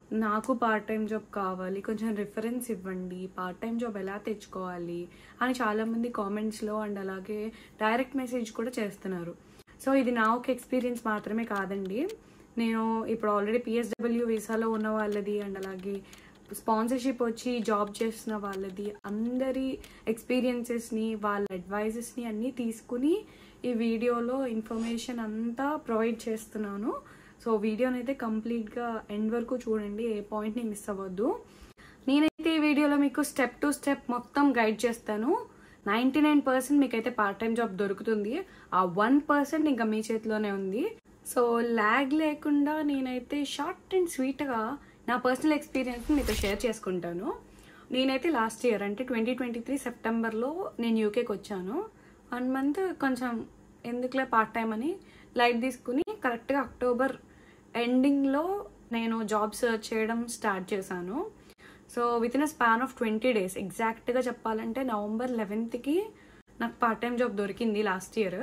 నాకు part time job కావాలి కొంచెం రిఫరెన్స్ ఇవ్వండి పార్ట్ టైం జాబ్ ఎలా తెచ్చుకోవాలి అని చాలామంది కామెంట్స్లో అండ్ అలాగే డైరెక్ట్ మెసేజ్ కూడా చేస్తున్నారు సో ఇది నా ఒక ఎక్స్పీరియన్స్ మాత్రమే కాదండి నేను ఇప్పుడు ఆల్రెడీ పిఎస్డబ్ల్యూ వీసాలో ఉన్న వాళ్ళది అండ్ అలాగే స్పాన్సర్షిప్ వచ్చి జాబ్ చేస్తున్న వాళ్ళది అందరి ఎక్స్పీరియన్సెస్ని వాళ్ళ అడ్వైజెస్ని అన్నీ తీసుకుని ఈ వీడియోలో ఇన్ఫర్మేషన్ అంతా ప్రొవైడ్ చేస్తున్నాను సో వీడియోని అయితే కంప్లీట్గా ఎండ్ వరకు చూడండి ఏ పాయింట్ని మిస్ అవ్వద్దు నేనైతే ఈ వీడియోలో మీకు స్టెప్ టు స్టెప్ మొత్తం గైడ్ చేస్తాను నైంటీ నైన్ పర్సెంట్ మీకైతే పార్ట్ టైం జాబ్ దొరుకుతుంది ఆ వన్ పర్సెంట్ ఇంకా మీ చేతిలోనే ఉంది సో ల్యాగ్ లేకుండా నేనైతే షార్ట్ అండ్ స్వీట్గా నా పర్సనల్ ఎక్స్పీరియన్స్ మీతో షేర్ చేసుకుంటాను నేనైతే లాస్ట్ ఇయర్ అంటే ట్వంటీ ట్వంటీ త్రీ సెప్టెంబర్లో నేను యూకేకి వచ్చాను వన్ మంత్ కొంచెం ఎందుకులే పార్ట్ టైం అని లైట్ తీసుకుని కరెక్ట్గా అక్టోబర్ ఎండింగ్లో నేను జాబ్ సర్చ్ చేయడం స్టార్ట్ చేశాను so within a span of twenty days ఎగ్జాక్ట్గా చెప్పాలంటే నవంబర్ లెవెన్త్కి నాకు పార్ట్ టైం జాబ్ దొరికింది లాస్ట్ ఇయర్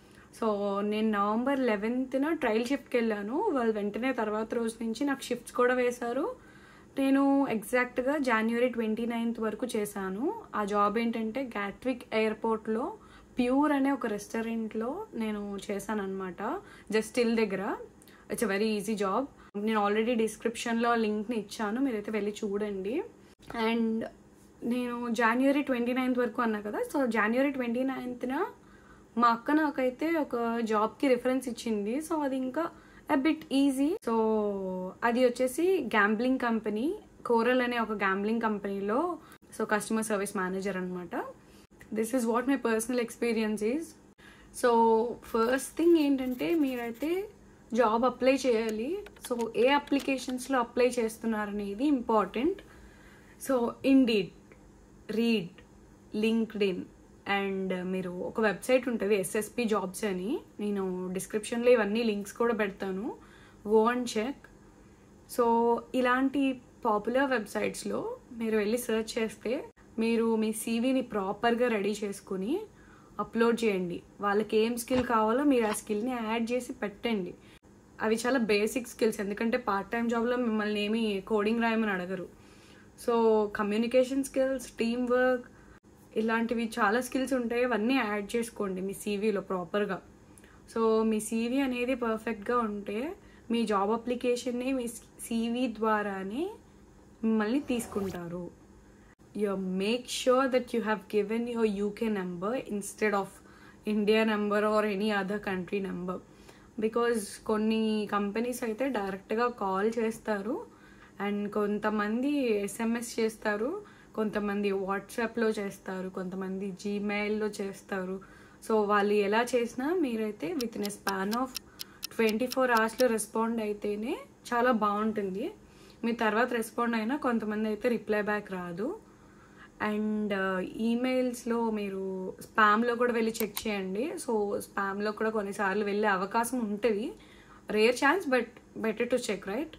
సో నేను నవంబర్ లెవెన్త్న ట్రయల్ షిఫ్ట్కి వెళ్ళాను వాళ్ళు వెంటనే తర్వాత రోజు నుంచి నాకు షిఫ్ట్స్ కూడా వేశారు నేను ఎగ్జాక్ట్గా జనవరి ట్వంటీ నైన్త్ వరకు చేశాను ఆ జాబ్ ఏంటంటే గ్యాట్విక్ ఎయిర్పోర్ట్లో ప్యూర్ అనే ఒక రెస్టారెంట్లో నేను చేశాను అనమాట జస్ట్ స్టిల్ దగ్గర it's a very easy job నేను ఆల్రెడీ డిస్క్రిప్షన్లో లింక్ని ఇచ్చాను మీరైతే వెళ్ళి చూడండి అండ్ నేను జనవరి ట్వంటీ నైన్త్ వరకు అన్నా కదా సో జనవరి ట్వంటీ నైన్త్న మా అక్క నాకైతే ఒక జాబ్కి రిఫరెన్స్ ఇచ్చింది సో అది ఇంకా అ బిట్ ఈజీ సో అది వచ్చేసి గ్యాంబ్లింగ్ కంపెనీ కోరల్ అనే ఒక గ్యాంబ్లింగ్ కంపెనీలో సో కస్టమర్ సర్వీస్ మేనేజర్ అనమాట this is what my personal experience is so first thing ఏంటంటే మీరైతే జాబ్ అప్లై చేయాలి సో ఏ అప్లికేషన్స్లో అప్లై చేస్తున్నారనేది important so Indeed Reed LinkedIn and మీరు ఒక వెబ్సైట్ ఉంటుంది ఎస్ఎస్పి జాబ్స్ అని నేను డిస్క్రిప్షన్లో ఇవన్నీ లింక్స్ కూడా పెడతాను గో అండ్ చెక్ సో ఇలాంటి పాపులర్ వెబ్సైట్స్లో మీరు వెళ్ళి సెర్చ్ చేస్తే మీరు మీ సీవీని ప్రాపర్గా రెడీ చేసుకుని అప్లోడ్ చేయండి వాళ్ళకి ఏం స్కిల్ కావాలో మీరు ఆ స్కిల్ని యాడ్ చేసి పెట్టండి అవి చాలా బేసిక్ స్కిల్స్ ఎందుకంటే పార్ట్ టైం జాబ్లో మిమ్మల్ని ఏమి కోడింగ్ రాయమని అడగరు so communication skills team work ఇలాంటివి చాలా స్కిల్స్ ఉంటాయి అవన్నీ యాడ్ చేసుకోండి మీ సీవీలో ప్రాపర్గా సో మీ సీవీ అనేది పర్ఫెక్ట్గా ఉంటే మీ జాబ్ అప్లికేషన్ని మీ సీవీ ద్వారానే మిమ్మల్ని తీసుకుంటారు you make sure that you have given your UK number instead of India number or any other country number because కొన్ని కంపెనీస్ అయితే డైరెక్ట్గా కాల్ చేస్తారు అండ్ కొంతమంది ఎస్ఎంఎస్ చేస్తారు కొంతమంది వాట్సాప్లో చేస్తారు కొంతమంది జీమెయిల్లో చేస్తారు సో వాళ్ళు ఎలా చేసినా మీరైతే within a span of twenty four అవర్స్లో రెస్పాండ్ అయితేనే చాలా బాగుంటుంది మీ తర్వాత రెస్పాండ్ అయినా కొంతమంది అయితే రిప్లై బ్యాక్ రాదు అండ్ ఈమెయిల్స్లో మీరు స్పామ్లో కూడా వెళ్ళి చెక్ చేయండి సో స్పామ్లో కూడా కొన్నిసార్లు వెళ్ళే అవకాశం ఉంటుంది rare chance but better to check right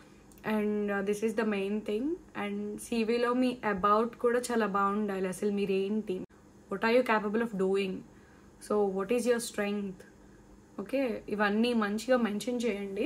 and this is the main thing and సీవీలో మీ అబౌట్ కూడా చాలా బాగుండాలి అసలు మీరు ఏంటి what are you capable of doing so what is your strength okay ఇవన్నీ మంచిగా మెన్షన్ చేయండి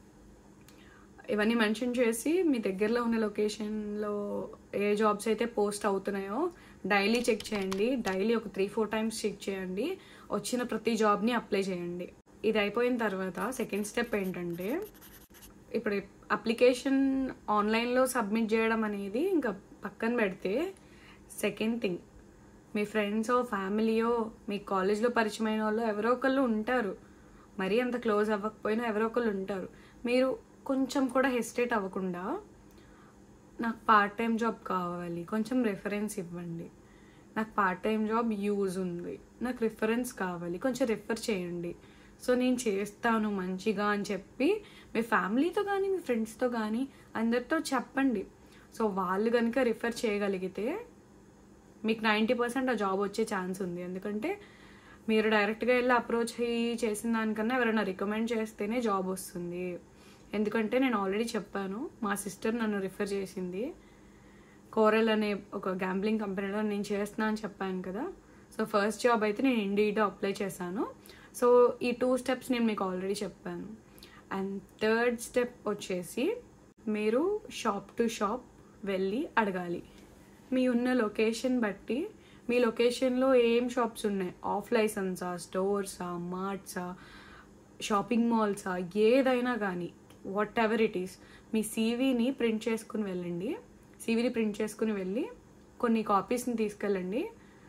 ఇవన్నీ మెన్షన్ చేసి మీ దగ్గరలో ఉన్న లొకేషన్లో ఏ జాబ్స్ అయితే పోస్ట్ అవుతున్నాయో డైలీ చెక్ చేయండి డైలీ ఒక త్రీ ఫోర్ టైమ్స్ చెక్ చేయండి వచ్చిన ప్రతి జాబ్ని అప్లై చేయండి ఇది అయిపోయిన తర్వాత సెకండ్ స్టెప్ ఏంటంటే ఇప్పుడు అప్లికేషన్ ఆన్లైన్లో సబ్మిట్ చేయడం అనేది ఇంకా పక్కన పెడితే సెకండ్ థింగ్ మీ ఫ్రెండ్సో ఫ్యామిలీయో మీ కాలేజ్లో పరిచయమైన వాళ్ళు ఎవరో ఒకళ్ళు ఉంటారు మరీ అంత క్లోజ్ అవ్వకపోయినా ఎవరో ఒకళ్ళు ఉంటారు మీరు కొంచెం కూడా హెసిటేట్ అవ్వకుండా నాకు పార్ట్ టైం జాబ్ కావాలి కొంచెం రెఫరెన్స్ ఇవ్వండి నాకు పార్ట్ టైం జాబ్ యూజ్ ఉంది నాకు రిఫరెన్స్ కావాలి కొంచెం రిఫర్ చేయండి సో నేను చేస్తాను మంచిగా అని చెప్పి మీ ఫ్యామిలీతో కానీ మీ ఫ్రెండ్స్తో కానీ అందరితో చెప్పండి సో వాళ్ళు కనుక రిఫర్ చేయగలిగితే మీకు నైంటీ పర్సెంట్ ఆ జాబ్ వచ్చే ఛాన్స్ ఉంది ఎందుకంటే మీరు డైరెక్ట్గా వెళ్ళి అప్రోచ్ అయ్యి చేసిన దానికన్నా ఎవరైనా రికమెండ్ చేస్తేనే జాబ్ వస్తుంది ఎందుకంటే నేను ఆల్రెడీ చెప్పాను మా సిస్టర్ నన్ను రిఫర్ చేసింది కోరల్ అనే ఒక గ్యాంబ్లింగ్ కంపెనీలో నేను చేస్తున్నా అని చెప్పాను కదా సో ఫస్ట్ జాబ్ అయితే నేను ఇండీడో అప్లై చేశాను సో ఈ టూ స్టెప్స్ నేను మీకు ఆల్రెడీ చెప్పాను అండ్ థర్డ్ స్టెప్ వచ్చేసి మీరు షాప్ టు షాప్ వెళ్ళి అడగాలి మీ ఉన్న లొకేషన్ బట్టి మీ లొకేషన్లో ఏం షాప్స్ ఉన్నాయి ఆఫ్ లైసెన్సా స్టోర్సా మార్ట్సా షాపింగ్ మాల్సా ఏదైనా కానీ వాట్ ఎవర్ ఇట్ ఈస్ మీ సీవీని ప్రింట్ చేసుకుని వెళ్ళండి సీవీని ప్రింట్ చేసుకుని వెళ్ళి కొన్ని కాపీస్ని తీసుకెళ్ళండి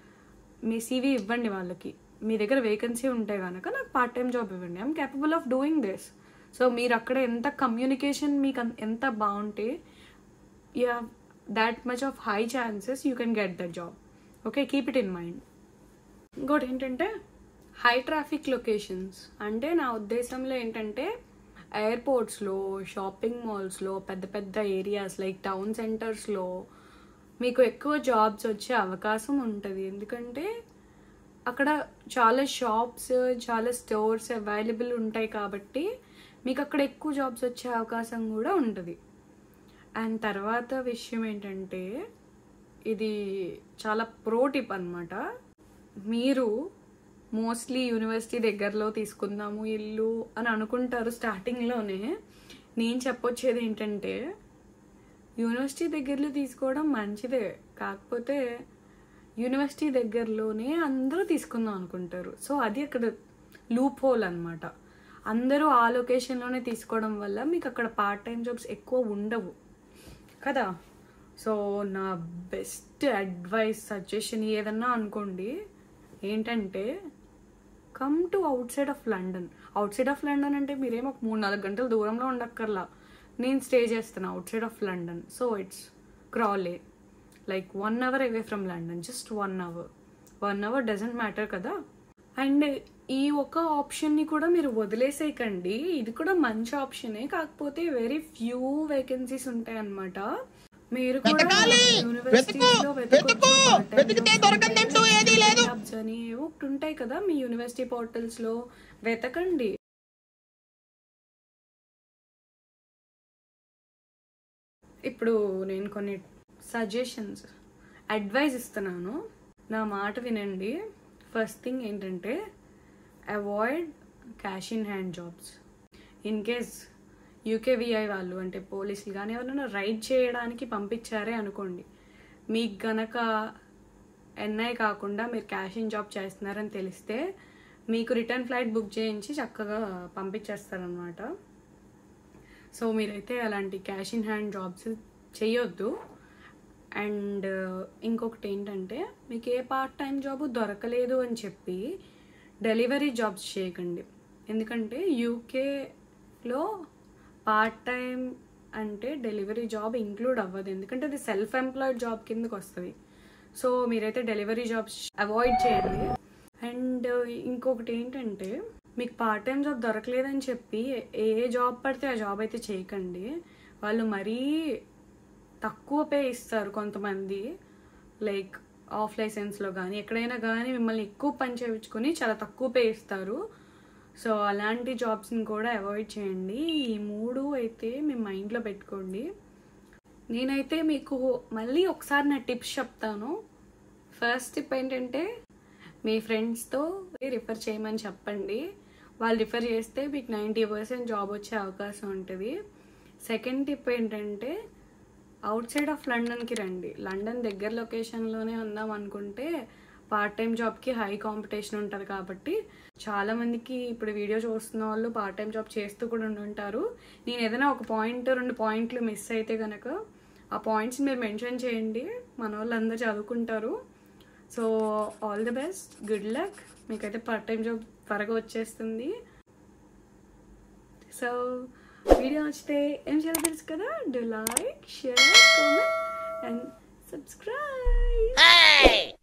మీ సీవీ ఇవ్వండి వాళ్ళకి మీ దగ్గర వేకెన్సీ ఉంటే కనుక నాకు పార్ట్ టైం జాబ్ ఇవ్వండి I'm capable of doing this so మీరు అక్కడ ఎంత కమ్యూనికేషన్ మీకు అన్- ఎంత బాగుంటే you have that much of high chances you can get the job okay keep it in mind ఇంకోటి ఏంటంటే హై ట్రాఫిక్ లొకేషన్స్ అంటే నా ఉద్దేశంలో ఏంటంటే ఎయిర్పోర్ట్స్లో షాపింగ్ మాల్స్లో పెద్ద పెద్ద ఏరియాస్ లైక్ టౌన్ సెంటర్స్లో మీకు ఎక్కువ జాబ్స్ వచ్చే అవకాశం ఉంటుంది ఎందుకంటే అక్కడ చాలా షాప్స్ చాలా స్టోర్స్ అవైలబుల్ ఉంటాయి కాబట్టి మీకు అక్కడ ఎక్కువ జాబ్స్ వచ్చే అవకాశం కూడా ఉంటుంది అండ్ తర్వాత విషయం ఏంటంటే ఇది చాలా ప్రో టిప్ అనమాట మీరు మోస్ట్లీ యూనివర్సిటీ దగ్గరలో తీసుకుందాము ఇల్లు అని అనుకుంటారు స్టార్టింగ్లోనే నేను చెప్పొచ్చేది ఏంటంటే యూనివర్సిటీ దగ్గరలో తీసుకోవడం మంచిదే కాకపోతే యూనివర్సిటీ దగ్గరలోనే అందరూ తీసుకుందాం అనుకుంటారు సో అది అక్కడ లూప్ హోల్ అనమాట అందరూ ఆ లొకేషన్లోనే తీసుకోవడం వల్ల మీకు అక్కడ పార్ట్ టైం జాబ్స్ ఎక్కువ ఉండవు కదా సో నా బెస్ట్ అడ్వైస్ సజెషన్ ఏదన్నా అనుకోండి ఏంటంటే come to outside of London outside of London అంటే మీరేం ఒక మూడు నాలుగు గంటల దూరంలో ఉండక్కర్లా నేను స్టే చేస్తాను outside of London so it's Crawley like one hour away from London just one hour one hour doesn't matter కదా అండ్ ఈ ఒక ఆప్షన్ని కూడా మీరు వదిలేసేయకండి ఇది కూడా మంచి ఆప్షనే కాకపోతే వెరీ ఫ్యూ వేకెన్సీస్ ఉంటాయి అన్నమాట మీరు కూడా యూనివర్సిటీస్లో వెతకొచ్చు part time jobs, jobs అని ఏవో ఒకటి ఉంటాయి కదా మీ యూనివర్సిటీ పోర్టల్స్ లో వెతకండి ఇప్పుడు నేను కొన్ని సజెషన్స్ అడ్వైస్ ఇస్తున్నాను నా మాట వినండి ఫస్ట్ థింగ్ ఏంటంటే avoid cash in hand jobs in case UKVI వాళ్ళు అంటే పోలీసులు కానీ ఎవరైనా రైడ్ చేయడానికి పంపించారే అనుకోండి మీకు గనక ఎన్ఐ కాకుండా మీరు క్యాష్ ఇన్ జాబ్ చేస్తున్నారని తెలిస్తే మీకు రిటర్న్ ఫ్లైట్ బుక్ చేయించి చక్కగా పంపించేస్తారనమాట సో మీరైతే అలాంటి క్యాష్ ఇన్ హ్యాండ్ జాబ్స్ చేయొద్దు అండ్ ఇంకొకటి ఏంటంటే మీకు ఏ పార్ట్ టైం జాబ్ దొరకలేదు అని చెప్పి డెలివరీ జాబ్స్ చేయకండి ఎందుకంటే యూకేలో పార్ట్ టైం అంటే డెలివరీ జాబ్ ఇంక్లూడ్ అవ్వదు ఎందుకంటే అది సెల్ఫ్ ఎంప్లాయిడ్ జాబ్ కిందకి వస్తుంది సో మీరైతే డెలివరీ జాబ్స్ అవాయిడ్ చేయండి అండ్ ఇంకొకటి ఏంటంటే మీకు పార్ట్ టైం జాబ్ దొరకలేదని చెప్పి ఏ జాబ్ పడితే ఆ జాబ్ అయితే చేయకండి వాళ్ళు మరీ తక్కువ పే ఇస్తారు కొంతమంది లైక్ ఆఫ్ లైసెన్స్లో కానీ ఎక్కడైనా కానీ మిమ్మల్ని ఎక్కువ పని చేయించుకొని చాలా తక్కువ పే ఇస్తారు సో అలాంటి జాబ్స్ని కూడా అవాయిడ్ చేయండి ఈ మూడు అయితే మీ మైండ్లో పెట్టుకోండి నేనైతే మీకు మళ్ళీ ఒకసారి నా టిప్స్ చెప్తాను ఫస్ట్ టిప్ ఏంటంటే మీ ఫ్రెండ్స్తో రిఫర్ చేయమని చెప్పండి వాళ్ళు రిఫర్ చేస్తే మీకు నైంటీ పర్సెంట్ జాబ్ వచ్చే అవకాశం ఉంటుంది సెకండ్ టిప్ ఏంటంటే అవుట్ సైడ్ ఆఫ్ లండన్కి రండి లండన్ దగ్గర లొకేషన్లోనే ఉందాం అనుకుంటే పార్ట్ టైం జాబ్కి హై కాంపిటీషన్ ఉంటుంది కాబట్టి చాలా మందికి ఇప్పుడు వీడియో చూస్తున్న వాళ్ళు పార్ట్ టైం జాబ్ చేస్తూ కూడా ఉండుంటారు నేను ఏదైనా ఒక పాయింట్ రెండు పాయింట్లు మిస్ అయితే కనుక ఆ పాయింట్స్ మీరు మెన్షన్ చేయండి మన వాళ్ళు అందరూ చదువుకుంటారు so all the best good luck మీకైతే పార్ట్ టైం జాబ్ త్వరగా వచ్చేస్తుంది సో వీడియో నచ్చితే ఏం చేయాలో తెలుసు కదా do like share comment and subscribe